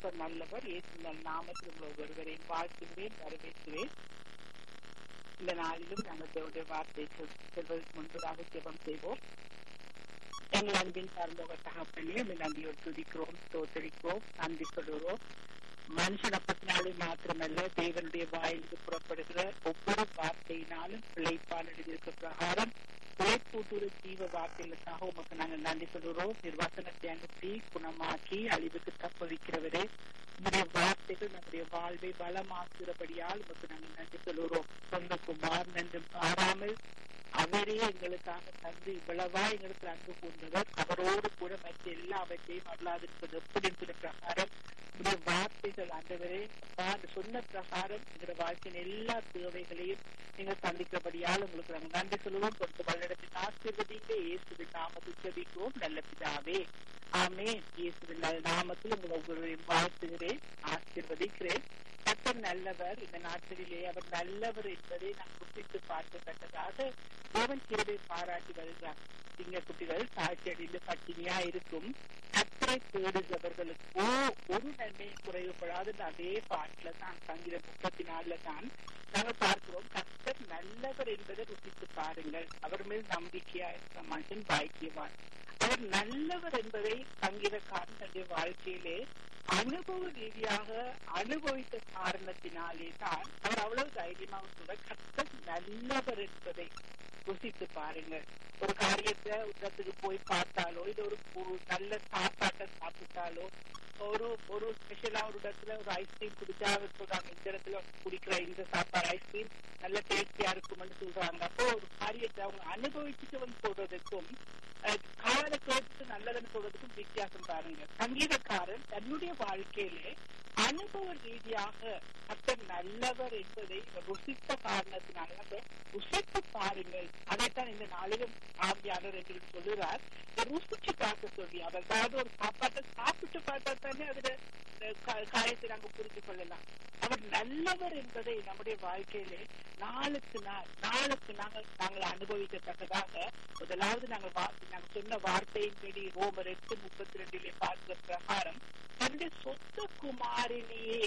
கர்த்தர் நல்லவர் இயேசு நாமத்தில் உங்கள் ஒருவரையும் வாழ்த்துகிறேன் வரவேற்கிறேன் இந்த நாளிலும் நாங்கள் தேவனுடைய வார்த்தை சொல்- செல்வதற்கு முன்பதாக ஜெபம் செய்வோம் எங்கள் அன்பின் சார்ந்தவர் தகப்பனே உம்மை நன்றியோடு துதிக்கிறோம் ஸ்தோத்தரிக்கிறோம் நன்றி சொல்கிறோம் மனுஷன் அப்பத்தினாலே மாத்திரமல்ல தேவனுடைய வாயிலிருந்து புறப்படுகிற ஒவ்வொரு வார்த்தையினாலும் பிழைப்பால் எழுதியிருக்க பிரகாரம் பிழைப்பூட்டுற ஜீவ வார்த்தைகளுக்காக உமக்கு நாங்கள் நன்றி சொல்கிறோம் நிர்வாசனத்தை அனுப்பி குணமாக்கி அழிவுக்கு தப்பவிக்கிறவரே உங்களுடைய வார்த்தைகள் நம்முடைய வாழ்வை பலமாக்குகிறபடியால் உமக்கு நாங்கள் நன்றி சொல்கிறோம் சொந்த குமார் நன்றி பாராமல் அவரே எங்களுக்காக தந்து இவ்வளவா எங்களுக்கு அன்பு கூர்ந்தவர் அவரோடு கூட மற்ற எல்லாவற்றையும் அல்லாதிருப்பது எப்படி இருக்கிற பிரகாரம் உங்களுடைய வார்த்தைகள் ஆண்டவரே அப்பா, அந்த சொன்ன பிரகாரம் எங்களுடைய வாழ்க்கையின் எல்லா தேவைகளையும் நீங்கள் சந்திக்கிறபடியால் உங்களுக்கு நாங்கள் நன்றி சொல்லுவோம் கொடுத்த வல்லிடத்தின் ஆசீர்வதிங்க இயேசுவின் நாமத்தில் ஜெபிக்கிறோம் நல்ல பிதாவே ஆமே இயேசுவின் நல்ல நாமத்தில் உங்கள் ஒவ்வொருவரையும் வாழ்த்துகிறேன் ஆசீர்வதிக்கிறேன் கர்த்தர் நல்லவர் இந்த நாட்களிலே அவர் நல்லவர் என்பதை நாம் குறித்து பார்க்கத்தக்கதாக தேவன் கிருபை பாராட்டி வருகிறார் சிங்க குட்டிகள் தாழ்ச்சி அடைந்து பட்டினியா இருக்கும் கத்தரை தேடுகிறவர்களுக்கோ ஒரு நன்மையும் குறைவுபடாது அதே பாட்டுல தான் சங்கீதம் முப்பத்தி நாலுல தான் நாங்கள் பார்க்கிறோம் கர்த்தர் நல்லவர் என்பதை ருசித்து பாருங்கள் அவர் மேல் நம்பிக்கையா இருக்கிற மனுஷன் பாக்கியவான் அவர் நல்லவர் என்பதை சங்கீதக்காரன் தன்னுடைய வாழ்க்கையிலே அனுபவ ரீதியாக அனுபவித்த காரணத்தினாலே தான் அவர் அவ்வளவு தைரியமாக சொல்ற கர்த்தர் நல்லவர் என்பதை ருசித்து பாருங்கள் ஒரு காரியத்தை இடத்துக்கு போய் பார்த்தாலோ இது ஒரு ஒரு நல்ல சாப்பாட்டை சாப்பிட்டாலோ ஒரு ஒரு ஸ்பெஷலா ஒரு இடத்துல ஒரு ஐஸ்கிரீம் குடிச்சா அவர் சொல்றாங்க இந்த இடத்துல குடிக்கிற இந்த சாப்பாடு ஐஸ்கிரீம் நல்ல டேஸ்டியா இருக்கும்னு சொல்றாங்க அப்போ ஒரு காரியத்தை அவங்க அனுபவிச்சுட்டு வந்து சொல்றதுக்கும் அஹ், காதை கேட்டு நல்லதுன்னு சொல்றதுக்கும் வித்தியாசம் பாருங்க சங்கீதக்காரன் தன்னுடைய வாழ்க்கையிலே அனுபவ ரீதியாக கர்த்தர் நல்லவர் என்பதை இவர் ருசித்த காரணத்தினால அப்ப ருசித்து பாருங்கள் அதைத்தான் இந்த நாளிலும் ஆவியாளர் என்று சொல்லுறார் இதை ருசிச்சு பார்க்க சொல்லி அதாவது ஒரு சாப்பாட்டை சாப்பிட்டு பார்த்தா தானே அதுல அஹ், கா- காரியத்தை நாங்க புரிந்து கொள்ளலாம் அவர் நல்லவர் என்பதை நம்முடைய வாழ்க்கையிலே நாளுக்கு நாள் நாளுக்கு நாங்கள் நாங்கள் அனுபவிக்கத்தக்கதாக முதலாவது நாங்கள் வா- நாங்கள் சொன்ன வார்த்தையின்படி ரோமர் எட்டு முப்பத்தி ரெண்டிலே பார்க்கிற பிரகாரம் தன்னுடைய சொந்த குமாரினையே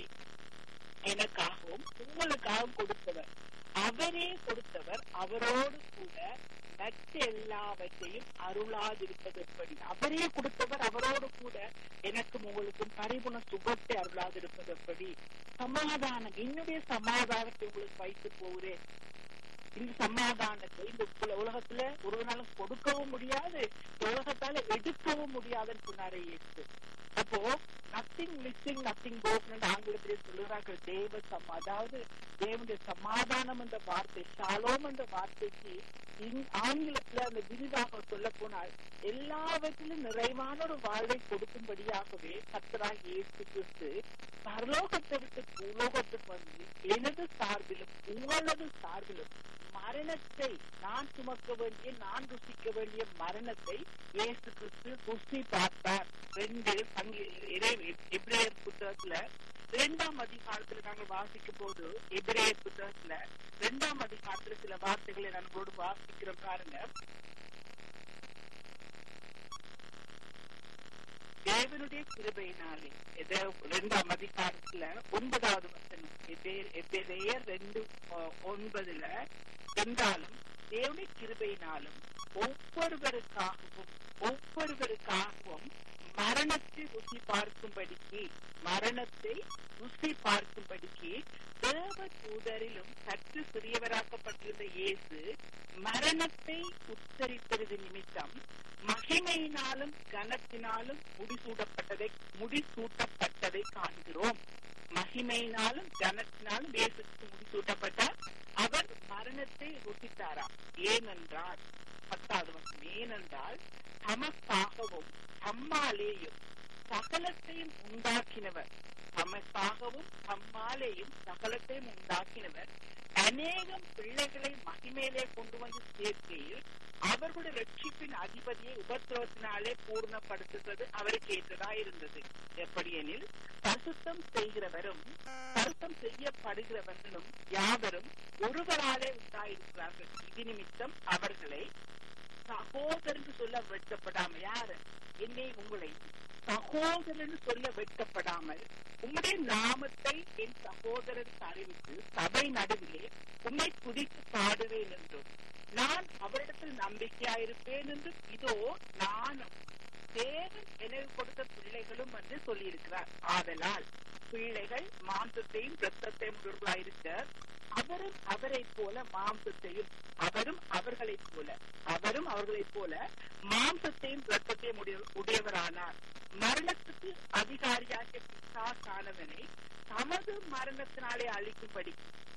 எனக்காகவும் உங்களுக்காகவும் கொடுத்தவர் அவரே கொடுத்தவர் அவரோடு கூட மற்ற எல்லாவற்றையும் அருளாதிருப்பது எப்படி அவரே கொடுத்தவர் அவரோடு கூட எனக்கும் உங்களுக்கும் பரிபுண சுகத்தை அருளாதிருப்பது எப்படி சமாதானம் என்னுடைய சமாதானத்தை உங்களுக்கு வைத்து போகிறேன் இந்த சமாதானத்தை இந்த உல- உலகத்துல ஒரு நாளும் கொடுக்கவும் முடியாது உலகத்தால எடுக்கவும் முடியாதுன்னு சொன்னாரே இயேசு அப்போ நத்திங் மிஸ்ஸிங் நத்திங் போகணும் ஆங்கிலத்திலே சொல்லுகிறார்கள் தேவ சம அதாவது தேவனுடைய சமாதானம் என்ற வார்த்தை ஷாலோம் என்ற வார்த்தைக்கு இங்- ஆங்கிலத்துல அந்த விரிவாக சொல்ல போனால் எல்லாவற்றிலும் நிறைவான ஒரு வாழ்வை கொடுக்கும்படியாகவே கர்த்தராக இயேசு கிறிஸ்து பரலோகத்தை விட்டு பூலோகத்துக்கு வந்து எனது சார்பிலும் உங்களது சார்பிலும் மரணத்தை நான் சுமக்க வேண்டிய நான் ருசிக்க வேண்டிய மரணத்தை இயேசு கிறிஸ்து ருசி பார்த்தார் ரெண்டு சங்கி- இறை- எபிரேயர் புத்தகத்துல இரண்டாம் அதிகாரத்துல நாங்கள் வாசிக்கும் போது எபிரேயர் புத்தகத்துல இரண்டாம் அதிகாரத்துல சில வார்த்தைகளை நம்மளோடு வாசிக்கிறோம் பாருங்க தேவனுடைய கிருபையினாலே எதோ இரண்டாம் அதிகாரத்துல ஒன்பதாவது வசனம் எபே- எபேரெயர் ரெண்டு அஹ், ஒன்பதுல என்றாலும் தேவனுடைய கிருபையினாலும் ஒவ்வொருவருக்காகவும் ஒவ்வொருவருக்காகவும் மரணத்தை ருசி பார்க்கும்படிக்கு மரணத்தை ருசி பார்க்கும்படிக்கு தேவ தூதரிலும் சற்று சிறியவராக்கப்பட்டிருந்த இயேசு மரணத்தை உத்தரித்தது நிமித்தம் மகிமையினாலும் கனத்தினாலும் முடிசூடப்பட்டதை முடிசூட்டப்பட்டதை காண்கிறோம் மகிமையினாலும் கனத்தினாலும் இயேசுக்கு முடிசூட்டப்பட்டார் அவர் மரணத்தை ருசித்தாராம் ஏனென்றால் பத்தாவது வருஷம் ஏனென்றால் தமக்காகவும் தம்மாலேயும் சகலத்தையும் உண்டாக்கினவர் தமக்காகவும் தம்மாலேயும் சகலத்தையும் உண்டாக்கினவர் அநேகம் பிள்ளைகளை மகிமையிலே கொண்டு வந்து சேர்க்கையில் அவர்களுடைய ரட்சிப்பின் அதிபதியை உபத்திரவத்தினாலே பூர்ணப்படுத்துவது அவருக்கு ஏற்றதா இருந்தது எப்படியெனில் பரிசுத்தம் செய்கிறவரும் பரிசுத்தம் செய்யப்படுகிறவர்களும் யாவரும் ஒருவராலே உண்டாயிருக்கிறார்கள் இது நிமித்தம் அவர்களை சகோதரன் சொல்ல வெட்கப்படாம யாரு என்னை உங்களை சகோதரன் சொல்ல வெட்கப்படாமல் உம்முடைய நாமத்தை என் சகோதரருக்கு அறிவித்து சபை நடுவிலே உம்மை குதித்து பாடுவேன் என்றும் நான் அவரிடத்தில் நம்பிக்கையாயிருப்பேன் என்றும் இதோ நானும் தேவன் எனக்கு கொடுத்த பிள்ளைகளும் என்று சொல்லியிருக்கிறார் ஆதலால் பிள்ளைகள் மாம்சத்தையும் ரத்தத்தையும் உடையவர்களாயிருக்க அவரும் அவரைப் போல மாம்சத்தையும் அவரும் அவர்களைப் போல அவரும் அவர்களைப் போல மாம்சத்தையும் ரத்தத்தையும் உடைய- உடையவரானார் மரணத்துக்கு அதிகாரியாகிய பிசாசானவனை தமது மரணத்தினாலே அழிக்கும்படி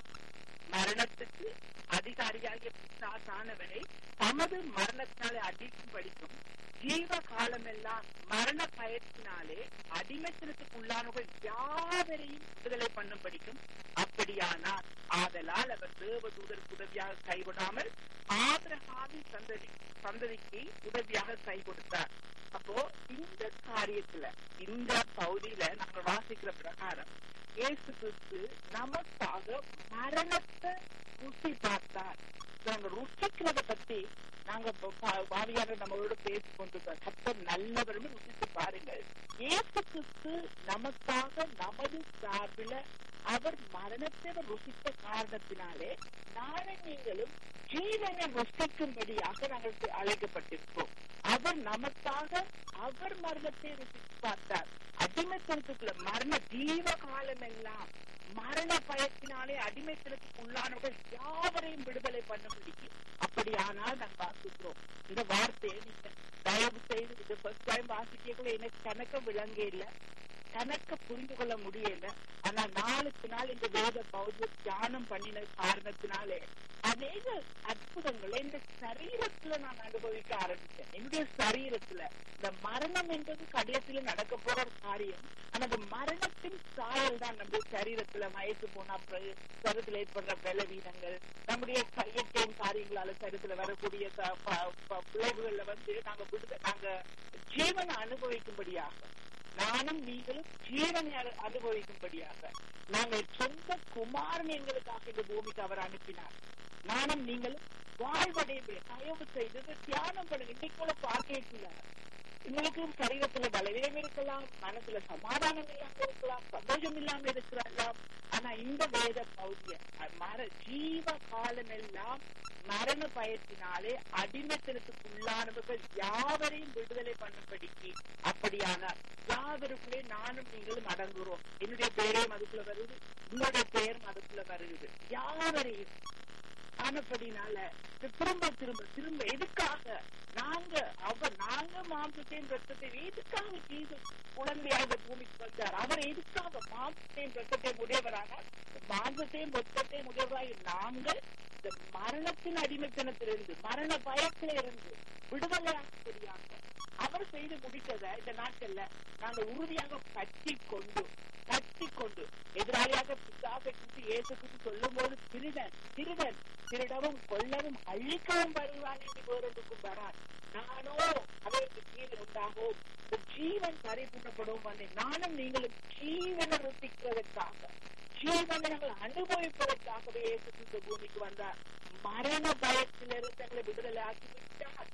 மரணத்துக்கு அதிகாரியாகிய பிசாசானவனை தமது மரணத்தினாலே அடிக்கும் படிக்கும் ஜீவ காலமெல்லாம் மரண பயத்தினாலே அடிமைத்தனத்துக்கு உள்ளானவர்கள் யாவரையும் விடுதலை பண்ணும் படிக்கும் அப்படியானால் ஆதலால் அவர் தேவதூதருக்கு உதவியாக கைவிடாமல் ஆபிரகாமின் சந்ததி சந்ததிக்கு உதவியாக கை கொடுத்தார் அப்போ இந்த காரியத்துல இந்த பகுதியில நாங்க வாசிக்கிற பிரகாரம் இயேசு கிறிஸ்து நமக்காக மரணத்தை ருசி பார்த்தார் நாங்க ருசிக்கிறத பத்தி நாங்க பாவியான நம்மளோட பேசிக் கொண்டிருக்கோம் கத்தர் நல்லவரும் ருசித்து பாருங்கள் இயேசு கிறிஸ்து நமக்காக நமது சார்பில அவர் மரணத்தை ருசித்த காரணத்தினாலே நானும் நீங்களும் ஜீவனை ருசிக்கும்படியாக நாங்கள் அழைக்கப்பட்டிருக்கோம் அவர் நமக்காக அவர் மரணத்தை ருசித்து பார்த்தார் அடிமைத்தனத்துக்குள்ள மரண ஜீவ காலம் எல்லாம் மரண பயத்தினாலே அடிமைத்தனத்துக்கு உள்ளானவர்கள் யாவரையும் விடுதலை பண்ண முடியும் அப்படியானால் நாங்கள் வாசிக்கிறோம் இந்த வார்த்தையை நீங்க தயவு செய்து இது ஃபர்ஸ்ட் டைம் வாசிக்கக்குள்ள எனக்கு கணக்க விளங்க இல்ல கணக்க புரிந்து கொள்ள முடியல ஆனா நாளுக்கு நாள் இந்த வேத பௌத்த தியானம் பண்ணின காரணத்தினாலே அநேக அற்புதங்களை இந்த சரீரத்துல நான் அனுபவிக்க ஆரம்பிச்சேன் என்னுடைய சரீரத்துல இந்த மரணம் என்பது கடைசியில நடக்க போற ஒரு காரியம் ஆனா அந்த மரணத்தின் சாயல் தான் நம்முடைய சரீரத்துல வயசு போனா பிறகு சரீரத்துல ஏற்படுற பலவீனங்கள் நம்முடைய இயற்கையின் காரியங்களால சரீரத்துல வரக்கூடிய க- ப- ப- விளைவுகள்ல வந்து நாங்க விடுத நாங்க ஜீவனை அனுபவிக்கும்படியாக நானும் நீங்களும் ஜீவனை அனு- அனுபவிக்கும்படியாக நாங்கள் சொந்த குமாரன் எங்களுக்காக இந்த பூமிக்கு அவர் அனுப்பினார் நானும் நீங்களும் வாழ்வடைந்து தயவு செய்து இதை தியானம் பண்ணுங்க இன்னைக்கு கூட பார்க்கல உங்களுக்கும் சரீரத்துல பலவீனம் இருக்கலாம் மனசுல சமாதானம் இல்லாம இருக்கலாம் சந்தோஷம் இல்லாம இருக்கலாம் ஆனா இந்த வேத பௌதிய மர ஜீவ காலம் எல்லாம் மரண பயத்தினாலே அடிமைத்தனத்துக்கு உள்ளானவர்கள் யாவரையும் விடுதலை பண்ணும்படிக்கு அப்படியானால் யாவருக்குள்ளே நானும் நீங்களும் அடங்குறோம் என்னுடைய பெயரையும் அதுக்குள்ள வருது உங்களுடைய பெயரும் அதுக்குள்ள வருது யாவரையும் ஆனப்படினால இது திரும்ப திரும்ப திரும்ப எதுக்காக நாங்க அவர் நாங்க மாம்சத்தையும் ரத்தத்தையும் எதுக்காக ஜீசஸ் குழந்தையாக இந்த பூமிக்கு வந்தார் அவர் எதுக்காக மாம்சத்தையும் ரத்தத்தையும் உடையவராக மாம்சத்தையும் ரத்தத்தையும் உடையவராக நாங்கள் இந்த மரணத்தின் அடிமைத்தனத்திலிருந்து மரண பயத்தில இருந்து விடுதலையாகக்கூடியாக அவர் செய்து முடித்ததை இந்த நாட்கள்ல நாங்க உறுதியாக பற்றி கொண்டு பற்றி கொண்டு எதிராளியாக பிசாசை குறித்து இயேசு குறித்து சொல்லும் போது திருடன் திருடன் திருடவும் கொல்லவும் அழிக்கவும் வருவான் என்று வேறொன்றுக்கும் வரான் நானோ அவருக்கு ஜீவன் உண்டாகும் இந்த ஜீவன் பரிபூர்ணப்படும் வந்து நானும் நீங்களும் ஜீவனை ருசிக்கிறதற்காக ஜீவனை நாங்கள் அனுபவிப்பதற்காகவே இயேசு கிறிஸ்து பூமிக்கு வந்தார் மரண பயத்திலிருந்து எங்களை விடுதலை ஆக்கி விட்டார்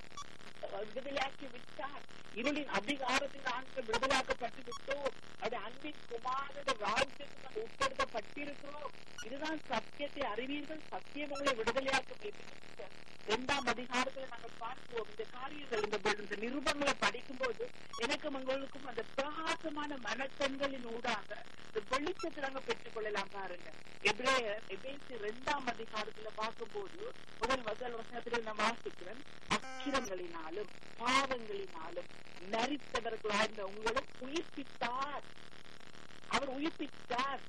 விடுதலையாக்கி விட்டார் இருளின் அதிகாரத்தில் நாங்கள் விடுதலாக்கப்பட்டு விட்டோம் அது அன்பின் குமாரோட ராஜ்யத்துக்கு நாங்கள் உட்படுத்தப்பட்டிருக்கிறோம் இதுதான் சத்தியத்தை அறிவீர்கள் சத்தியம் உங்களை விடுதலையாக்கும் இரண்டாம் அதிகாரத்துல நாங்கள் பார்க்கிறோம் இந்த காரியங்கள் இந்த இந்த நிருபங்களை படிக்கும் போது எனக்கும் உங்களுக்கும் அந்த பிரகாசமான மனக்கண்களின் ஊடாக இந்த வெளிச்சத்தை நாங்க பெற்றுக் கொள்ளலாம் பாருங்க எபிரேயர் எபேசி இரண்டாம் அதிகாரத்துல பார்க்கும்போது முதல் முதல் வசனத்துல நான் வாசிக்கிறேன் அக்கிரங்களினாலும் பாவங்களினாலும் மரித்தவர்களாயிருந்த உங்களும் உயிர்ப்பித்தார் அவர் உயிர்ப்பித்தார்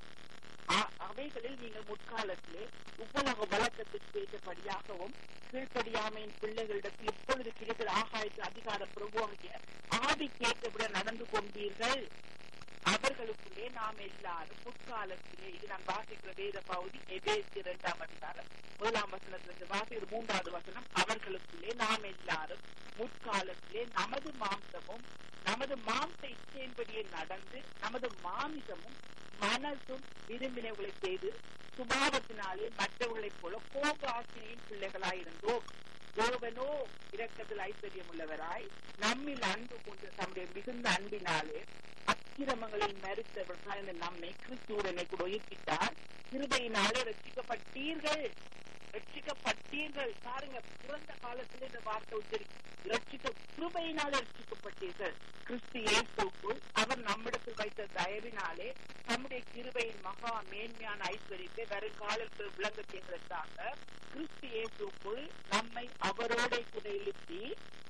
அ- அவைகளில் நீங்கள் முற்காலத்திலே உப்பலக வழக்கத்துக்கு ஏற்றபடியாகவும் கீழ்ப்படியாமையின் பிள்ளைகளிடத்தில் இப்பொழுது கிடைக்கிற ஆகாயத்து அதிகார பிரபுவாகிய ஆதிக்கேற்றபடி நடந்து கொண்டீர்கள் அவர்களுக்குள்ளே நாம் எல்லாரும் முற்காலத்திலே இது நான் வாசிக்கிற வேத பகுதி எபேசி இரண்டாம் அதிகாரம் முதலாம் வசனத்திலிருந்து வாசிக்கிற மூன்றாவது வசனம் அவர்களுக்குள்ளே நாம் எல்லாரும் முற்காலத்திலே நமது மாம்சமும் நமது மாம்ச இச்சையின்படியே நடந்து நமது மாமிசமும் மனசும் விரும்பினவர்களை செய்து சுபாவத்தினாலே மற்றவர்களைப் போல கோப ஆசிரியின் பிள்ளைகளாயிருந்தோம் தேவனோ இரக்கத்தில் ஐஸ்வர்யம் உள்ளவராய் நம்மில் அன்பு கொண்டு தம்முடைய மிகுந்த அன்பினாலே அக்கிரமங்களில் மறித்தவர்கள் நம்மை கிறிஸ்துவுடனே கூட உயிர்ப்பித்தார் கிருபையினாலே ரட்சிக்கப்பட்டீர்கள் ரட்சிக்கப்பட்டீர்கள் பாருங்க பிறந்த காலத்துல இந்த வார்த்தை உச்சரி ரட்சிக்க கிருபையினாலே ரட்சிக்கப்பட்டீர்கள் கிறிஸ்து இயேசுக்குள் அவர் நம்மிடத்தில் வைத்த தயவினாலே நம்முடைய கிருபையின் மகா மேன்மையான ஐஸ்வர்யத்தை வருங்காலத்தில் விளங்க செய்வதற்காக கிறிஸ்து இயேசுக்குள் நம்மை அவரோட கூட எழுப்பி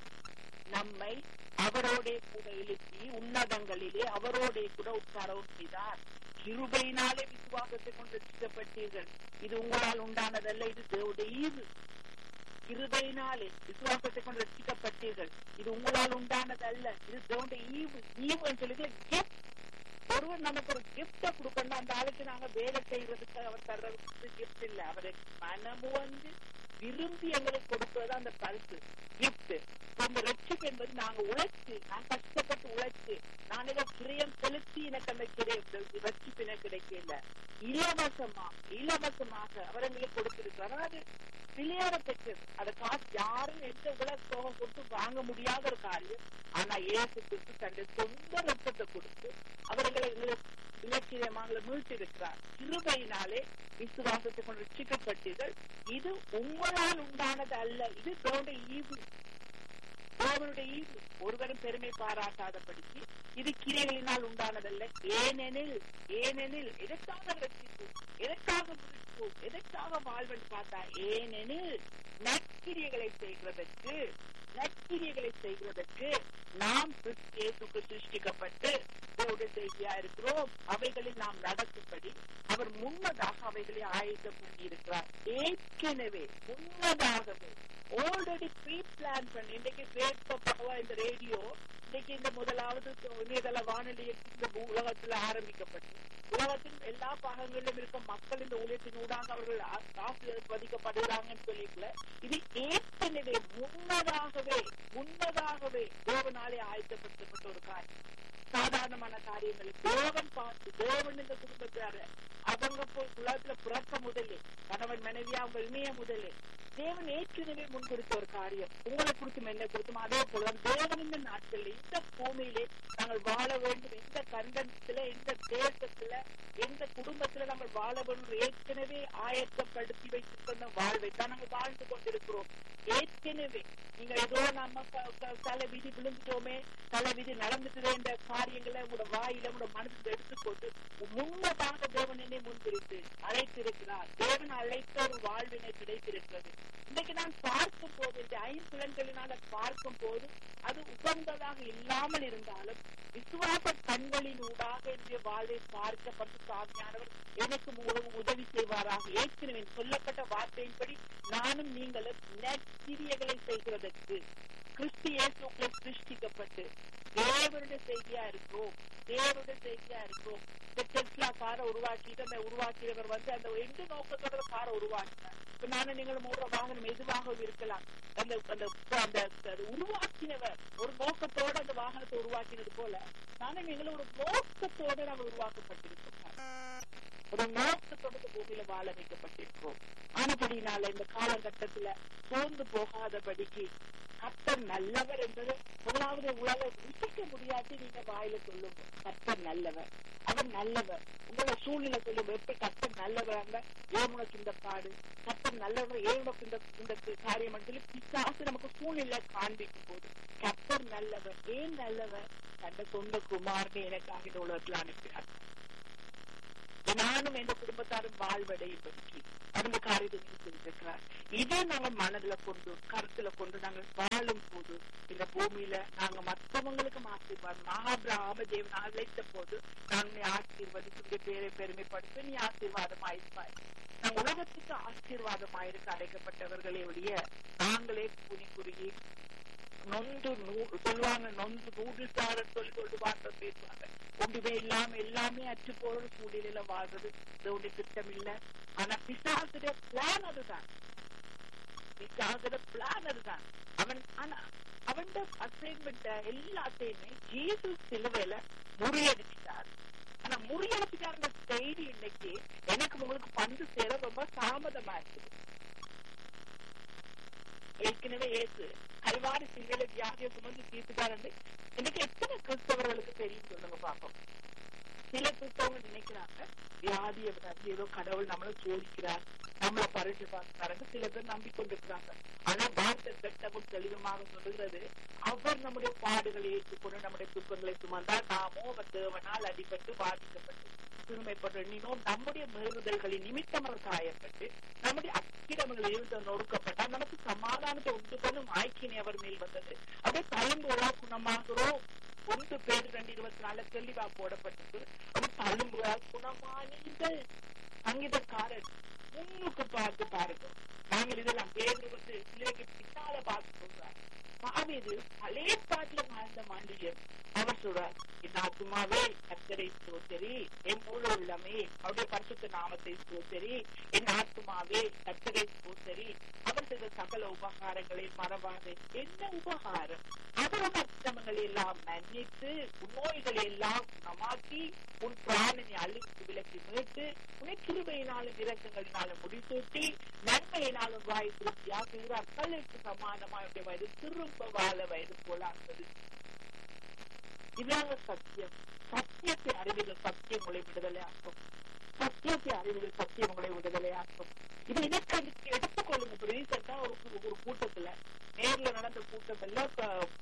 நம்மை அவரோட கூட எழுப்பி உன்னதங்களிலே அவரோட கூட உட்காரவும் செய்தார் கிருபையினாலே விசுவாசத்தை கொண்டு ரசிக்கப்பட்டீர்கள் இது உங்களால் உண்டானதல்ல இது தேவடைய ஈவு கிருபையினாலே விசுவாசத்தை கொண்டு ரசிக்கப்பட்டீர்கள் இது உங்களால் உண்டானதல்ல இது தேவடைய ஈவு ஈவு சொல்லி கிஃப்ட் ஒருவர் நமக்கு ஒரு கிஃப்ட கொடுக்கணும் அந்த ஆளுக்கு நாங்க வேலை செய்யறதுக்கு அவர் தர்றதுக்கு கிஃப்ட் இல்ல அவரை மனமு வந்து விரும்பி எங்களுக்கு கொடுப்பது அந்த பரிசு கிஃப்ட் அந்த ரட்சிப்பு என்பது நாங்க உழைச்சு நான் கஷ்டப்பட்டு உழைச்சு நான் ஏதோ கிரியம் செலுத்தி எனக்கு அந்த கிரியம் ரட்சிப்பு எனக்கு கிடைக்கல இலவசமா இலவசமாக அவர் எங்களுக்கு கொடுத்திருக்கிறார் அது விளையாட பெற்றது அதை காசு யாரும் எந்த உலக சோகம் கொடுத்து வாங்க முடியாத ஒரு காரியம் ஆனா ஏசு கிறிஸ்து தன்னுடைய சொந்த ரத்தத்தை கொடுத்து அவர்களை இலக்கியமாக மீட்டிருக்கிறார் கிருபையினாலே விசுவாசத்தை கொண்டு ரட்சிக்கப்பட்டீர்கள் இது உங்களால் உண்டானது அல்ல இது தோண்ட ஈவு தேவனுடைய ஈவு ஒருவரும் பெருமை பாராட்டாதபடிக்கு இது கிரைகளினால் உண்டானதல்ல ஏனெனில் ஏனெனில் எதற்காக ரட்சிப்பு எதற்காக முடிப்பு எதற்காக வாழ்வென்று பார்த்தா ஏனெனில் நற்கிரியைகளை செய்கிறதற்கு நற்கிரியைகளை செய்கிறதற்கு நாம் இயேசுக்கு சிருஷ்டிக்கப்பட்டு செய்தியா இருக்கிறோம் அவைகளில் நாம் நடக்கும்படி அவர் முன்னதாக அவைகளை ஆயத்தம் பண்ணியிருக்கிறார் ஏற்கனவே முன்னதாகவே ஆல்ரெடி ப்ரீ பிளான் பண்ணி இன்னைக்கு வேட்பப்பவா இந்த ரேடியோ இன்னைக்கு இந்த முதலாவது இணையதள வானொலியில் இந்த உலகத்துல ஆரம்பிக்கப்பட்டு உலகத்தின் எல்லா பாகங்களிலும் இருக்க மக்கள் இந்த ஊழியத்தின் ஊடாக அவர்கள் ஆசீர்வதிக்கப்படுகிறாங்கன்னு சொல்லிக்கல இது ஏற்கனவே முன்னதாகவே முன்னதாகவே தேவனாலே ஆயத்தப்படுத்தப்பட்ட ஒரு காரியம் சாதாரணமான காரியங்கள் தேவன் பார்த்து தேவன் இந்த குடும்பத்தார அவங்க போய் உலகத்துல பிறக்க முதலே கணவன் மனைவி அவங்க இணைய முதலே தேவன் ஏற்கனவே முன்குறித்த ஒரு காரியம் உங்களை குறித்தும் என்ன குறித்தும் அதே போல தேவன் இந்த நாட்கள்ல இந்த பூமியிலே நாங்கள் வாழ வேண்டும் எந்த கண்டத்துல எந்த தேசத்துல எந்த குடும்பத்துல நாங்கள் வாழ வேண்டும் ஏற்கனவே ஆயத்தப்படுத்தி வைத்திருக்கிற வாழ்வை தான் நாங்கள் வாழ்ந்து கொண்டிருக்கிறோம் ஏற்கனவே நீங்க ஏதோ நம்ம தலை விதி விழுந்துட்டோமே தலை விதி நடந்துட்டு இந்த காரியங்களை உங்களோட வாயில உங்களோட மனசுல எடுத்துக்கொண்டு முன்னதாக தேவனே முன்பிரித்து அழைத்திருக்கிறார் தேவன் அழைத்த ஒரு வாழ்வினை கிடைத்திருக்கிறது இன்னைக்கு நான் பார்க்கும் போது இந்த ஐம்புலன்களினால பார்க்கும் போது அது உகந்ததாக இல்லாமல் இருந்தாலும் விசுவாச கண்களின் ஊடாக என்னுடைய வாழ்வை பார்க்கப்பட்டு சாமியானவர் எனக்கு மூலம் உதவி செய்வாராக ஏற்கனவே சொல்லப்பட்ட வார்த்தையின்படி நானும் நீங்களும் நற்கிரியைகளை செய்கிறதற்கு கிறிஸ்து இயேசுக்குள்ள சிருஷ்டிக்கப்பட்டு தேவனுடைய செய்தியா இருக்கிறோம் தேவனுடைய செய்தியா இருக்கிறோம் இந்த டெஸ்லா காரை உருவாக்கிட்டு அந்த உருவாக்கியவர் வந்து அந்த எந்த நோக்கத்தோட காரை உருவாக்கினார் இப்ப நானும் நீங்களும் ஓடுற வாகனம் எதுவாகவும் இருக்கலாம் அந்த அந்த அந்த உருவாக்கினவர் ஒரு நோக்கத்தோட அந்த வாகனத்தை உருவாக்கினது போல நானும் நீங்களும் ஒரு நோக்கத்தோட நாங்கள் உருவாக்கப்பட்டிருக்கோம் ஒரு நோக்கத்தோட பூமியில வாழ வைக்கப்பட்டிருக்கிறோம் ஆனபடினால இந்த காலகட்டத்துல சோர்ந்து போகாதபடிக்கு கத்தர் நல்லவர் என்பது முதலாவது உலக ருசிக்க முடியாது நீங்க வாயில சொல்லுங்க கத்தர் நல்லவர் அவர் நல்லவர் உங்களோட சூழ்நிலை சொல்லுங்க எப்படி கத்தர் நல்லவர் ஏன் உனக்கு இந்த பாடு கத்தர் நல்லவர் ஏன் உனக்கு இந்த இந்த காரியம் சொல்லி பிசாசு நமக்கு சூழ்நிலை காண்பிக்கும் போது கத்தர் நல்லவர் ஏன் நல்லவர் தந்த சொந்த குமார்னு எனக்காக இந்த உலகத்துல அனுப்பினார் நானும் எந்த குடும்பத்தாரும் வாழ்வடையும்படிக்கு அந்த காரியத்தை செஞ்சிருக்கிறார் இதை நாங்க மனதுல கொண்டு கருத்துல கொண்டு நாங்கள் வாழும் போது இந்த பூமியில நாங்க மற்றவங்களுக்கும் ஆசீர்வாதம் மகாபிராம தேவன் அழைத்த போது நான் நீ ஆசீர்வதித்து பேரை பெருமைப்படுத்த நீ ஆசீர்வாதம் ஆயிருப்பாய் நாங்க உலகத்துக்கு ஆசீர்வாதமாயிருக்க அழைக்கப்பட்டவர்களே ஒழிய நாங்களே புனி குறுகி நொந்து சொல்லுவாங்க நொந்து நூடுல்ஸார சொல்லி சொல்லி வார்த்தை பேசுவாங்க ஒன்றுமே இல்லாம எல்லாமே அச்சு போற சூழ்நிலையில வாழ்றது இதோடைய திட்டம் இல்ல ஆனா பிசாசுடைய பிளான் அதுதான் பிசாசுட பிளான் அதுதான் அவன் ஆனா அவன் அசைன்மெண்ட் எல்லாத்தையுமே ஜீசு சிலுவையில முறியடிச்சிட்டார் ஆனா முறியடிச்சிட்டாருன்ற செய்தி இன்னைக்கு எனக்கு உங்களுக்கு பந்து சேர ரொம்ப தாமதமா இருக்குது ஏற்கனவே ஏசு கல்வாரி சிலையில வியாதியை சுமந்து தீர்த்துட்டாரு இன்னைக்கு எத்தனை கிறிஸ்தவர்களுக்கு தெரியும் சொல்லுங்க பாப்போம் சில கிறிஸ்தவங்க நினைக்கிறாங்க வியாதியை வந்து ஏதோ கடவுள் நம்மள சோதிக்கிறார் நம்மள பரிசு பார்க்கிறாரு சில பேர் நம்பிக்கொண்டிருக்கிறாங்க ஆனா வார்த்தை பெட்டமும் தெளிவமாக சொல்லுகிறது அவர் நம்முடைய பாடுகளை ஏற்றுக்கொண்டு நம்முடைய துக்கங்களை சுமந்தால் நாமோ அவர் தேவனால் அடிபட்டு பாதிக்கப்பட்டு சிறுமைப்பட்டு எண்ணினோம் நம்முடைய மீறுதல்களின் நிமித்தம் அவர் காயப்பட்டு நம்முடைய அக்கிரமங்கள் இருந்து நொறுக்கப்பட்டால் நமக்கு சமாதானத்தை உண்டு பண்ணும் ஆய்க்கினை அவர் மேல் வந்தது அப்படியே தழும்புகளா குணமாகிறோம் ஒன்று பேர் ரெண்டு இருபத்தி நாலு தெளிவா போடப்பட்டது அது தழும்புகளா குணமானீர்கள் சங்கீதக்காரர் முன்னுக்கு பார்த்து பாருங்க நாங்கள் இதெல்லாம் பேர் வந்து பிள்ளைக்கு பின்னால பார்த்து சொல்றார் பாவிது பழைய பாட்டுல வாழ்ந்த மாண்டியம் அவர் சொல்றார் என் ஆத்துமாவே கத்தரை சோத்தரி என் முழு உள்ளமே அவருடைய பரிசுத்த நாமத்தை சோத்தரி என் ஆத்துமாவே கத்தரை சோத்தரி அவர் செய்த சகல உபகாரங்களை மறவாது என்ன உபகாரம் அவரோட அக்கிரமங்களை எல்லாம் மன்னித்து உன் நோய்களை எல்லாம் குணமாக்கி உன் பிராணனை அழுத்து விலக்கி மீட்டு உன்னை கிருபையினாலும் இரக்கங்களினாலும் முடிசூட்டி நன்மையினாலும் வாய் திருப்தியாக்குகிறார் கல்லுக்கு சமானமாக வயது திரும்ப வாழ வயது போலாகிறது இதாங்க சத்தியம் சத்தியத்தை அறிவிகள் சத்தியம் உங்களை விடுதலை ஆக்கும் சத்தியத்தை அறிவிகள் சத்தியம் உங்களை விடுதலை ஆக்கும் இது எனக்கு எடுத்துக்கொள்ளுங்க இப்ப ரீசெண்டா ஒரு ஒரு கூட்டத்துல நேர்ல நடந்த கூட்டம் எல்லாம்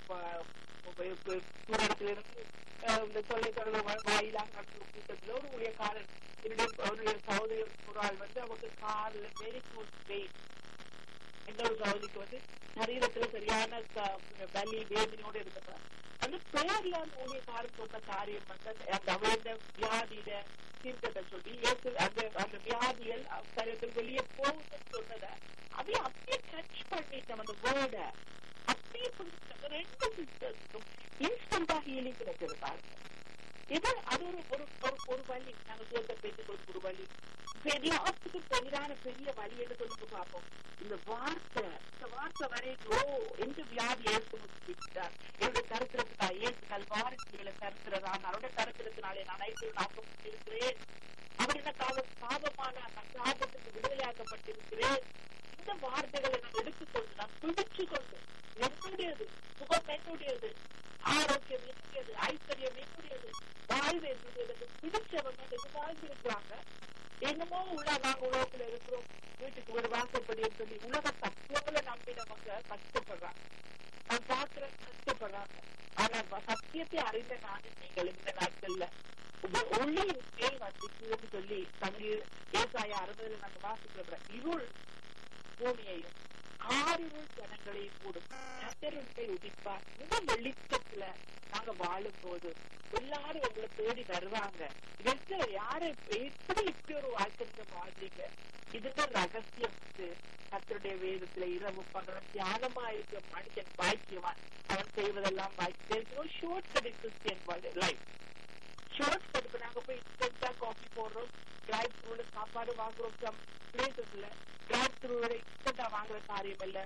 தூரத்துல இருந்து இந்த தொலைத்தொடர்பு வாயிலாக நடந்த கூட்டத்துல ஒரு ஊழியக்காரன் என்னுடைய சகோதரி ஒரு ஆள் வந்து அவங்க கார்ல வெரி குட் வெயிட் இன்னொரு சகோதரிக்கு வந்து சரீரத்துல சரியான வலி வேதனையோட இருக்கிறார் அந்த பேர்ல அந்த ஊழியக்காரன் சொன்ன காரியம் வந்து அந்த அவருடைய வியாதியில தீர்க்கத்தை சொல்லி ஏசு அந்த அந்த வியாதிகள் சரீரத்தில் வெளியே போகுதுன்னு சொன்னத அப்படியே அப்படியே டச் பண்ணிட்டோம் அந்த வேர்ட அப்படியே ரெண்டு சிஸ்டர்ஸும் இன்ஸ்டன்டா ஹீலிங் கிடைச்சிருப்பாங்க இது அது ஒரு ஒரு ஒரு வழி நாங்க சொல்ற பேச்சுக்களுக்கு ஒரு வழி எல்லாத்துக்கும் பெரிதான பெரிய வழி என்று சொல்லிட்டு பார்ப்போம் இந்த வார்த்தை இந்த வார்த்தை வரைக்கும் ஓ எந்த வியாதி ஏற்படுத்திட்டார் என்னுடைய கருத்திரத்துக்கா ஏசு கல்வாரத்தில கருத்துறதான் அவருடைய கருத்திரத்தினாலே நான் ஐந்து நாற்பட்டிருக்கிறேன் அவர் எனக்காக சாபமான நான் சாபத்துக்கு விடுதலையாக்கப்பட்டிருக்கிறேன் இந்த வார்த்தைகளை நான் எடுத்துக்கொண்டு நான் பிடிச்சு கொண்டு என்னுடையது சுகம் என்னுடையது ஆரோக்கியம் என்னுடையது ஐஸ்வர்யம் என்னுடையது வாழ்வு என்னுடையது பிடிச்சவங்க இது வாழ்ந்திருக்கிறாங்க என்னமோ உள்ள நாங்க உலகத்துல இருக்கிறோம் வீட்டுக்கு ஒரு வாசப்படி சொல்லி உலக தத்துவங்களை நம்பினவங்க கஷ்டப்படுறாங்க நான் பாக்குறேன் கஷ்டப்படுறாங்க ஆனா சத்தியத்தை அறிந்த நானும் நீங்கள் இந்த நாட்கள்ல ஒளியின் மேல் வந்துச்சுன்னு சொல்லி தங்கி ஏசாய அறுபதுல நாங்க வாசிக்கிறோம் இருள் பூமியையும் ஆறுகள் ஜனங்களையும் கூடும் கத்தருக்கை உதிப்பார் இந்த வெளிச்சத்துல நாங்க வாழும் போது எல்லாரும் உங்களை தேடி வருவாங்க இதற்கு யாரு எப்படி இப்படி ஒரு வாழ்க்கை வாழ்றீங்க இதுதான் ரகசியம் கத்தருடைய வேதத்துல இரவு பகலும் தியானமா இருக்க மனுஷன் பாக்கியவான் அவன் செய்வதெல்லாம் பாக்கியம் short cut Christian life short cut இப்ப நாங்க போய் இன்ஸ்டன்டா காஃபி போடுறோம் டிரைவ் த்ரூல சாப்பாடு வாங்குறோம் சம் பிளேசஸ்ல டிரைவ் த்ரூல இன்ஸ்டன்டா வாங்குற காரியம் இல்ல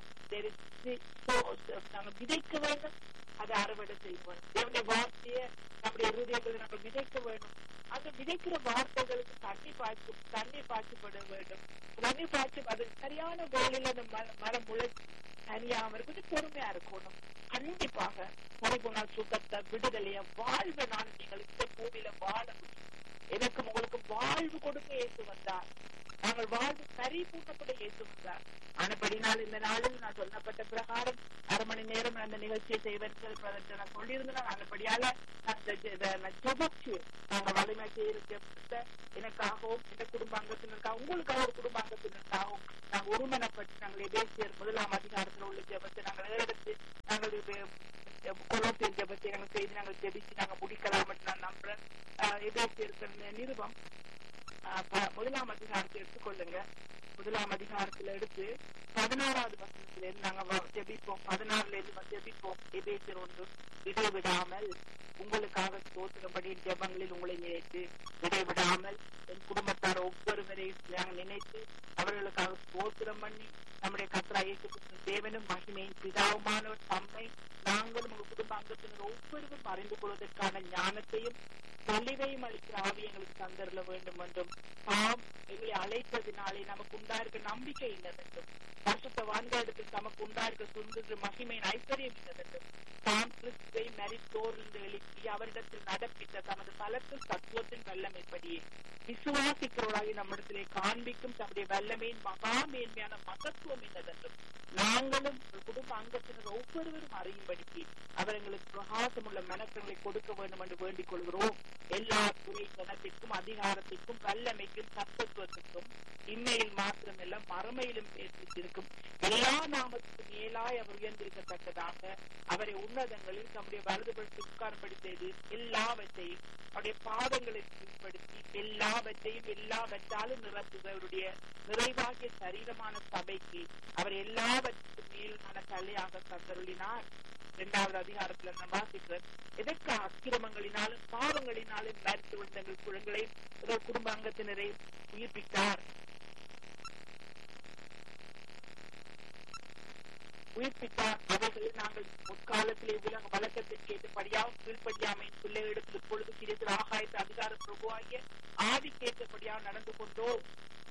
நாங்க விதைக்க வேண்டும் அதை அறுவடை செய்வோம் தேவனுடைய வார்த்தையை நம்முடைய இருதயங்களை நம்ம விதைக்க வேண்டும் அந்த விதைக்கிற வார்த்தைகளுக்கு தண்ணி பாய்ச்சி தண்ணி பாய்ச்சப்பட வேண்டும் தண்ணி பாய்ச்சி அது சரியான வேலையில அந்த மரம் முளைச்சி தனியாம கொஞ்சம் பொறுமையா இருக்கணும் கண்டிப்பாக பரிபூர்ண சுகத்தை விடுதலைய வாழ்வை நான் நீங்கள் இந்த பூமியில வாழ முடியும் எனக்கும் உங்களுக்கு வாழ்வு கொடுக்க ஏசு வந்தார் நாங்கள் வாழ்வு பரிபூர்ணப்பட ஏசு வந்தார் ஆனபடினால் இந்த நாளில் நான் சொல்லப்பட்ட பிரகாரம் அரை மணி நேரம் அந்த நிகழ்ச்சியை செய்வேன் நான் சொல்லியிருந்தேன் ஆனபடியால நான் ஜபச்சு நாங்க வலிமை செய்யிருக்க எனக்காகவும் இந்த குடும்ப அங்கத்தினருக்காக உங்களுக்காக ஒரு குடும்ப அங்கத்தினருக்காகவும் நாங்கள் ஒருமனப்பட்டு நாங்கள் எதேசியர் முதலாம் அதிகாரத்தில் உள்ள ஜபத்தை நாங்கள் எடுத்து நாங்கள் கொலோசியர் ஜபத்தை நாங்கள் செய்து நாங்கள் ஜெபிச்சு நாங்கள் முடிக்கலாம் நான் நம்புறேன் எதேசியர் நிருபம் முதலாம் அதிகாரத்தை எடுத்துக்கொள்ளுங்க முதலாம் அதிகாரத்துல எடுத்து பதினாறாவது வசனத்துல இருந்து நாங்க ஜெபிப்போம் பதினாறுல இருந்து ஜெபிப்போம் எபேசர் ஒன்று இடைவிடாமல் உங்களுக்காக ஸ்தோத்திரப்படி ஜெபங்களில் உங்களை நினைத்து இடைவிடாமல் என் குடும்பத்தார் ஒவ்வொருவரையும் நாங்கள் நினைத்து அவர்களுக்காக ஸ்தோத்திரம் பண்ணி நம்முடைய கத்ரா இயேசு தேவனும் மகிமையின் பிதாவுமானவர் தம்மை நாங்களும் உங்க குடும்ப அங்கத்தினர் ஒவ்வொருவரும் அறிந்து கொள்வதற்கான ஞானத்தையும் வலிவையும் அளிக்கிற ஆவி எங்களுக்கு தந்தரல வேண்டும் என்றும் தாம் எங்களை அழைத்ததினாலே நமக்கு உண்டாயிருக்க நம்பிக்கை இன்னதென்றும் பரிசுத்தவான்களிடத்தில் தமக்கு உண்டாயிருக்க சுந்தர மகிமையின் ஐஸ்வர்யம் இன்னதென்றும் தாம் கிறிஸ்துவை மரித்தோர்ந்து எழுப்பி அவரிடத்தில் நடப்பித்த தமது பலத்தில் தத்துவத்தின் வல்லமைப்படியே விசுவாசிக்கிறவர்களாகி நம்மிடத்திலே காண்பிக்கும் தம்முடைய வல்லமையின் மகா மேன்மையான மகத்துவம் என்னதென்றும் நாங்களும் ஒரு குடும்ப அங்கத்தினர் ஒவ்வொருவரும் அறியும்படிக்கு அவர் எங்களுக்கு பிரகாசமுள்ள மனக்கங்களை கொடுக்க வேண்டும் என்று வேண்டிக் கொள்கிறோம் எல்லா துறை கணத்திற்கும் அதிகாரத்திற்கும் வல்லமைக்கும் சத்தத்துவத்திற்கும் இம்மையில் மாத்திரமல்ல மறுமையிலும் பேசியிருக்கும் எல்லா நாமத்துக்கும் மேலாய் அவர் உயர்ந்திருக்கத்தக்கதாக அவரை உன்னதங்களில் தம்முடைய வலதுபடுத்தி உட்கார்படி செய்து எல்லாவற்றையும் அவருடைய பாதங்களை கீழ்ப்படுத்தி எல்லாவற்றையும் எல்லாவற்றாலும் நிரப்புகிறவருடைய நிறைவாகிய சரீரமான சபைக்கு அவர் எல்லாவற்றுக்கும் மேலான தலையாக தந்தருளினார் இரண்டாவது அதிகாரத்துல நம்ம வாசிக்கிறோம் எதற்கு அக்கிரமங்களினாலும் பாவங்களினாலும் மறுத்து விழுந்த எங்கள் குழந்தைகளை எங்கள் குடும்ப அங்கத்தினரை உயிர்ப்பித்தார் உயிர்ப்பித்தார் அவர்களை நாங்கள் முற்காலத்திலே உலக வழக்கத்திற்கு ஏற்றபடியாகவும் கீழ்ப்படியாமையின் பிள்ளைகளிடத்தில் இப்பொழுது சிறிது ஆகாயத்து அதிகார பிரபுவாகிய ஆதிக்கேற்றபடியாக நடந்து கொண்டோம்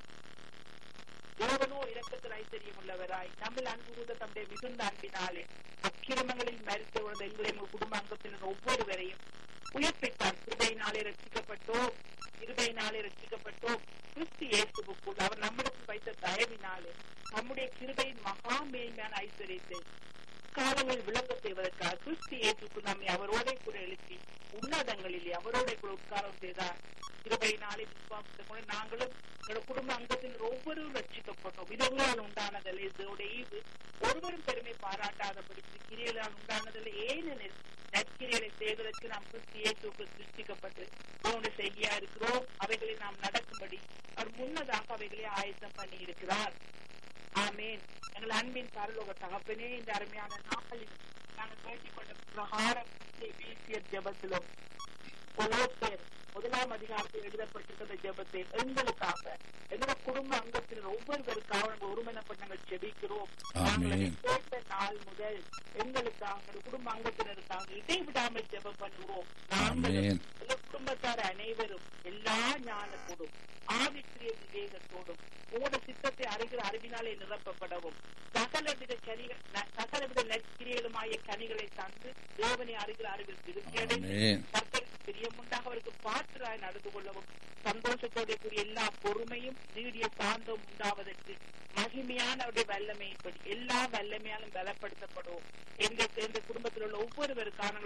தேவனோ இரக்கத்தில் ஐஸ்வர்யம் உள்ளவராய் நம்மில் அன்பு கூர்ந்த தம்முடைய மிகுந்த அன்பினாலே அக்கிரமங்களில் மறித்து விழுந்த எங்களை எங்கள் குடும்ப அங்கத்தினர் ஒவ்வொருவரையும் உயிர்ப்பித்தார் கிருபையினாலே ரட்சிக்கப்பட்டோம் கிருபையினாலே ரட்சிக்கப்பட்டோம் கிறிஸ்து இயேசுவுக்குள் அவர் நம்மிடத்தில் வைத்த தயவினாலே நம்முடைய கிருபையின் மகா மேன்மையான ஐஸ்வர்யத்தை காலங்களில் விளங்க செய்வதற்காக கிறிஸ்து இயேசுக்குள் நம்மை அவரோட கூட எழுப்பி உன்னதங்களிலே அவரோட கூட உட்காரம் செய்தார் கிருபையினாலே விசுவாசத்தை கொண்டு நாங்களும் எங்களோட குடும்ப அங்கத்தினர் ஒவ்வொருவரும் ரட்சிக்கப்பட்டோம் இது உங்களால் உண்டானதல்ல இதோட ஈவு ஒருவரும் பெருமை பாராட்டாதபடி கிரியலால் உண்டானதில்லை ஏனெனில் நற்கிரியலை செய்வதற்கு நாம் கிறிஸ்து இயேசுக்கு சிருஷ்டிக்கப்பட்டு அவனுடைய செய்தியா இருக்கிறோம் அவைகளை நாம் நடக்கும்படி அவர் முன்னதாக அவைகளை ஆயத்தம் பண்ணி இருக்கிறார் ஆமேன் எங்கள் அன்பின் பரலோக தகப்பனே இந்த அருமையான நாளில் நாங்கள் வேண்டிக் கொண்ட பிரகாரம் பேசிய ஜபத்திலும் கொலோசேர் முதலாம் அதிகாரத்தில் எழுதப்பட்டிருக்கிற ஜபத்தை எங்களுக்காக எங்களோட குடும்ப அங்கத்தினர் ஒவ்வொருவருக்காக நாங்கள் ஒருமனப்பட்டு நாங்கள் ஜெபிக்கிறோம் நாங்கள் அதை கேட்ட நாள் முதல் எங்களுக்காக எங்கள் குடும்ப அங்கத்தினருக்காக இடைவிடாமல் ஜெபம் பண்ணுவோம் நாங்களும் எங்கள் குடும்பத்தார் அனைவரும் எல்லா ஞானத்தோடும் ஆவிக்குரிய விவேகத்தோடும் உங்களோட சித்தத்தை அறிகிற அறிவினாலே நிரப்பப்படவும் சகலவித கனிகள் சகலவித நற்கிரியலுமாய கனிகளை தந்து தேவனை அறிகிற அறிவில் திருப்தியடைந்து கர்த்தருக்கு பிரியமுண்டாக அவருக்கு பாத்திராய் நடந்து கொள்ளவும் சந்தோஷத்தோட கூடிய எல்லா பொறுமையும் நீடிய சாந்தம் உண்டாவதற்கு மகிமையான அவருடைய வல்லமையின்படி எல்லா வல்லமையாலும் பலப்படுத்தப்படுவோம் எங்க எங்க குடும்பத்தில் உள்ள ஒவ்வொருவருக்கான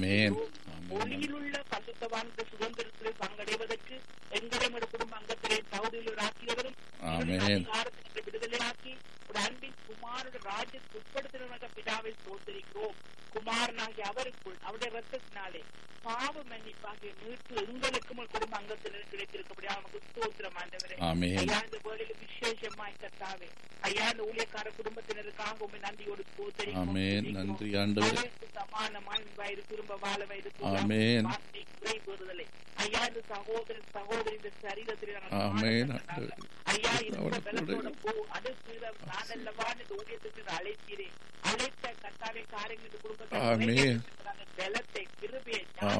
ஒளியில் உள்ள பசுத்தவான சுதந்திரத்தில் பங்கடைவதற்கு எங்களுடைய குடும்ப அங்கத்திலே தகுதியில் ஆக்கியவரும் அதிகாரத்திற்கு விடுதலையாக்கி ஒரு அன்பின் குமாரோட ராஜ்யத்துக்கு உட்படுத்தின பிதாவை சோதரிக்கிறோம் குமாரனாகி அவருக்குள் அவருடைய ரத்தத்தினாலே பாவ மன்னிப்பாகிய மீட்பு எங்களுக்கும் குடும்ப அங்கத்தினர் கிடைத்திருக்கபடியாக நமக்கு ஸ்தோத்திரம் ஆண்டவரே ஐயா இந்த வேலையில விசேஷமாய் கத்தாவே ஐயா இந்த ஊழியக்கார குடும்பத்தினருக்காக உண்மை நன்றியோடு ஸ்தோத்தரிக்கிறோம் சமானமாய் வயது திரும்ப வாழ வயது குறை பெறுதலை ஐயா இந்த சகோதரன் சகோதரி இந்த சரீரத்தில் ஐயா இந்த பலத்தோட போ அடுத்து நான் அல்லவா இந்த ஊழியத்துக்கு அழைக்கிறேன் அழைத்த கத்தாவே காரியங்கள் குடும்பத்தை பலத்தை கிருபியை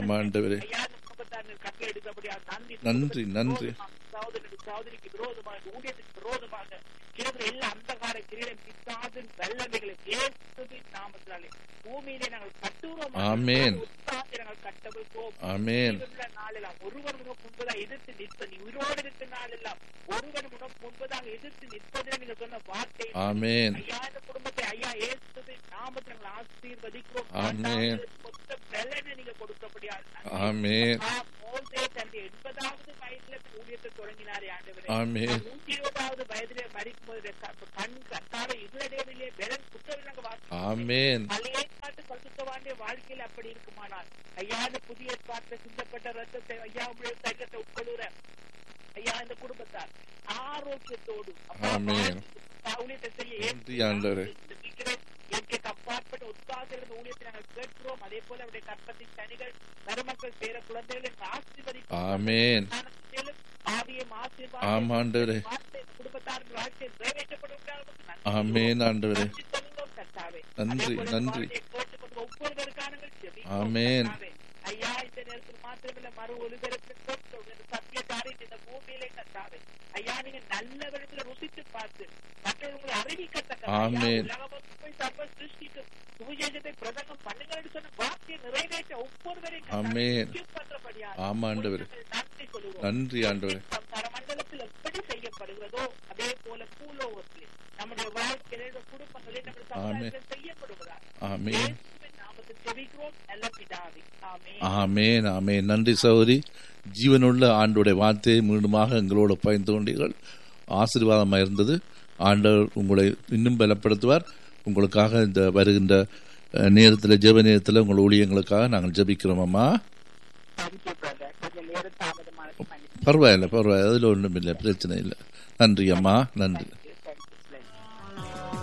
நன்றி நன்றி சகோதரனுக்கு சகோதரிக்கு விரோதமாக ஊழியத்துக்கு விரோதமாக கிழக்கு எல்லா அந்தகார கிரீடம் பிசாசின் வல்லமைகளை இயேசுவின் நாமத்தினாலே பூமியிலே நாங்கள் கட்டுறோம் ஆமென் நாங்கள் கட்டவிழ்ப்போம் ஆமென் நாளெல்லாம் ஒருவர் உனக்கு முன்பதாக எதிர்த்து நிற்பது நீ உயிரோடு இருக்க நாளெல்லாம் ஒருவர் உனக்கு முன்பதாக எதிர்த்து நிற்பதே நீங்க சொன்ன வார்த்தை ஆமென் ஐயா இந்த குடும்பத்தை ஐயா இயேசுவின் நாமத்தில் நாங்கள் ஆசீர்வதிக்கிறோம் ஆமென் மொத்த பலனை நீங்க கொடுக்கபடியாது ஆமென் மோசே தன்னுடைய எண்பதாவது வயதுல ஊழியத்தை தொடங்கினாரே ஆண்டவரே ஆமென் நூத்தி இருபதாவது வயதிலே மறிக்கும் போது கண் கத்தார இருளடைவிலே வெறும் குற்றவிலங்க வாசி ஆமென் பழைய ஏற்பாட்டு பசுத்தவாண்டிய வாழ்க்கையில் அப்படி இருக்குமானால் ஐயா இந்த புதிய ஏற்பாட்டில் சிந்தப்பட்ட ரத்தத்தை ஐயா உங்களுடைய தைக்கத்தை உட்கொள்ளுற ஐயா இந்த குடும்பத்தார் ஆரோக்கியத்தோடு ஆமென். ஊழியத்தை செய்ய நன்றி ஆண்டவரே இயற்கைக்கு அப்பாற்பட்ட உற்சாகத்திலிருந்து ஊழியத்தை நாங்கள் கேட்கிறோம் அதே போல அவருடைய கற்பத்தின் கனிகள் மருமக்கள் பேர குழந்தைகளை ஆசீர்வதிக்கும் ஆமென் ஞானத்திலும் ஆவியும் ஆம் ஆண்டவரே குடும்பத்தாருக்கு வாழ்க்கை நிறைவேற்றப்படும் ஆமென் ஆண்டவரே கர்த்தாவே நன்றி, அதே போல இந்த நன்றி. வார்த்தையை கேட்டுக்கொண்டு ஒவ்வொருவருக்கான ஜெபிக்கிறோம் ஆமென். கர்த்தாவே. ஐயா இந்த நேரத்தில் மாத்திரமில்ல மறு ஒலிபரப்பில் கொண்டு இந்த சத்திய காரியம் இந்த பூமியிலே கர்த்தாவே ஐயா நீங்க நல்லவர்களை ருசித்து பார்த்து மற்றவர்களை அறிவிக்கத்தக்க ஐயா, ஆமென். உலகமொத்தம் போய் சர்வ சிருஷ்டிக்கு சுவிசேஷத்தை பிரசங்கம் பண்ணுங்கன்னு சொன்ன வார்த்தையை நிறைவேற்ற ஒவ்வொருவரையும் கர்த்தாவே ஆமென். முக்கியப்படுத்தபடியாக ஆமா ஆண்டவரே நாங்கள் நன்றி சொல்லுவோம் நன்றி ஆண்டவரே மண்டலத்தில் எப்படி செய்யப்படுகிறதோ அதே போல பூலோகத்தில் நம்முடைய வாழ்க்கையில இந்த குடும்பங்களில் நம்முடைய சமுதாயத்தில் செய்யப்படுவதாக ஆமென் இயேசுவின் நாமத்தில் ஜெபிக்கிறோம் நல்ல பிதாவே ஆமென் ஆமேன் ஆமேன் நன்றி சகோதரி ஜீவனுள்ள ஆண்டுடைய வார்த்தையை மீண்டுமாக எங்களோடு பயந்து கொண்டீர்கள் ஆசீர்வாதமாக இருந்தது ஆண்டவர் உங்களை இன்னும் பலப்படுத்துவார் உங்களுக்காக இந்த வருகின்ற அஹ், நேரத்தில் ஜெப நேரத்தில் உங்கள் ஊழியங்களுக்காக நாங்கள் ஜெபிக்கிறோம் அம்மா தேங்க்யூ பிரதர் கொஞ்சம் நேரம் தாமதமானது மன்னிப்பு பரவாயில்லை பரவாயில்லை அதில் ஒன்றும் இல்லை பிரச்சனை இல்லை நன்றி அம்மா நன்றி